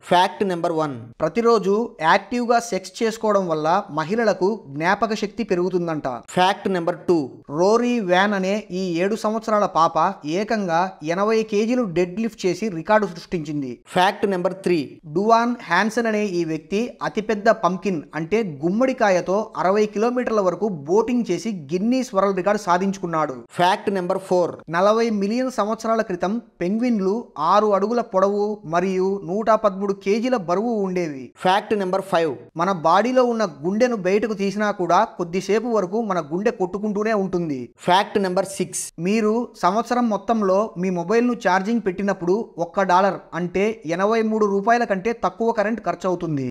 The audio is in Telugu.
ఫ్యాక్ట్ నెంబర్ వన్ ప్రతిరోజు యాక్టివ్గా సెక్స్ చేసుకోవడం వల్ల మహిళలకు జ్ఞాపక శక్తి పెరుగుతుందంట fact number two Rory van అనే ఈ ఏడు సంవత్సరాల పాప ఏకంగా ఎనభై కేజీలు డెడ్ లిఫ్ట్ చేసి రికార్డు సృష్టించింది fact number three Duane Hanson అనే ఈ వ్యక్తి అతిపెద్ద పంకిన్ అంటే గుమ్మడికాయతో అరవై కిలోమీటర్ల వరకు బోటింగ్ చేసి గిన్నీస్ వరల్డ్ రికార్డు సాధించుకున్నాడు ఫ్యాక్ట్ నెంబర్ ఫోర్ నలభై మిలియన్ సంవత్సరాల క్రితం పెంగ్విన్లు ఆరు అడుగుల పొడవు మరియు నూట పదమూడు కేజీల బరువు ఉండేవి ఫ్యాక్ట్ నెంబర్ ఫైవ్ మన బాడీలో ఉన్న గుండెను బయటకు తీసినా కూడా కొద్దిసేపు వరకు మన గుండె కొట్టుకుంటూనే ఉంటుంది ఫ్యాక్ట్ నెంబర్ సిక్స్ మీరు సంవత్సరం మొత్తంలో మీ మొబైల్ను ఛార్జింగ్ పెట్టినప్పుడు ఒక్క డాలర్ అంటే ఎనభై మూడు రూపాయల కంటే తక్కువ కరెంట్ ఖర్చు అవుతుంది